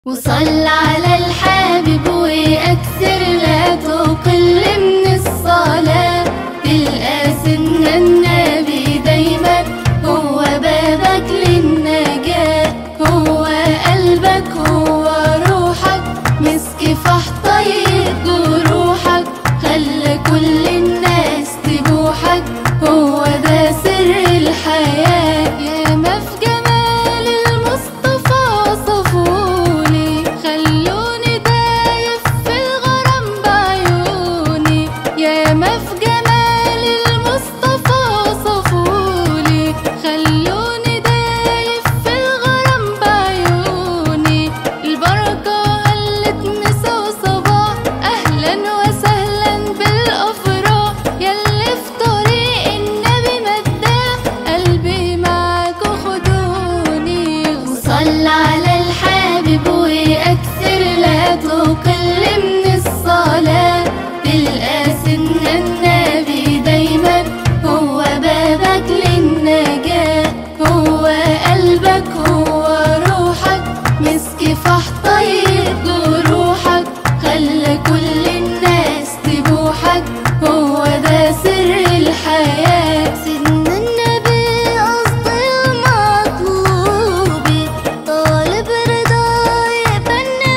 وصل على الحبيب وأكثر لا تقل من الصلاة تلقى سن النبي دايما هو بابك للنجاة هو قلبك هو روحك مسك فح طيب جروحك خلى كل الناس تبوحك هو ده سر الحياة يا ما في جمال المصطفى صفولي خلوني دايف في الغرام بعيوني يا ما في جمال المصطفى صفولي خلوني دايف في الغرام بعيوني البركة قلت مسا وصباح أهلا وسهلا بالأفراح يلي في طريق النبي مداح قلبي معاك خدوني وصل على الحبيب وأكثر لا تقل من الصلاة تلقى سن النبي دايما هو بابك للنجاة هو قلبك هو روحك مسك فح طيب جروحك خلى كل الناس تبوحك هو ده سر الحياة سيدنا النبي قصدي المطلوبي طالب رضا يبني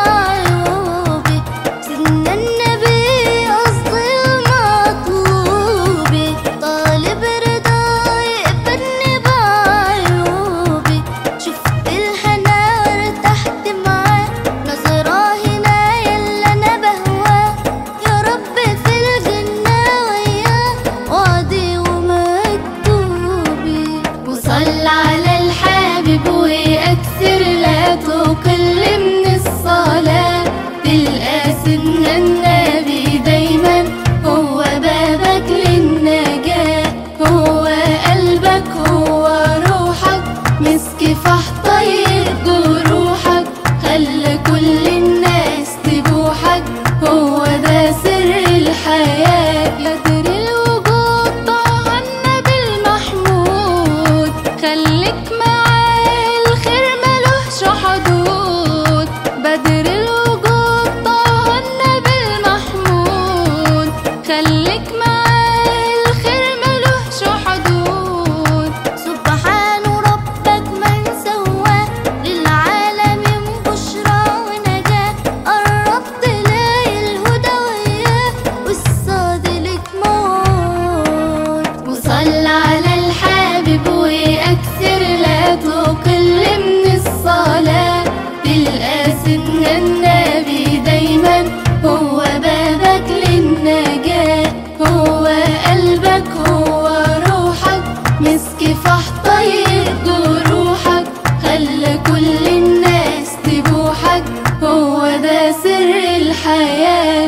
بعيوبي سيدنا النبي قصدي المطلوبي طالب رضا يبني بعيوبي شفت الهنا ارتحت معاه نظرة هنا يلا انا بهواه يا رب في الجنة وياه وعدي ومكتوبي وصل على الحبيب وأكثر لا تقل من الصلاة تلقى سن النبي دايما هو بابك للنجاة هو قلبك هو روحك مسك فح طيب جروحك خلى كل الناس تبوحك هو ده سر الحياة بدر الوجود طه النبي المحمود خليك معاه الخير ملوش حدود بدر الوجود طه النبي المحمود خليك معاه الخير ملوش حدود سبحان ربك من سواه للعالمين بشرى ونجاة قرب تلاقي الهدى وياه والصاد لك موت وصل على الحبيب وأكثر لا تقل من الصلاة تلقى سن النبي دايما هو بابك للنجاة هو قلبك هو روحك مسك فح طيب جروحك خلى كل الناس تبوحك هو ده سر الحياه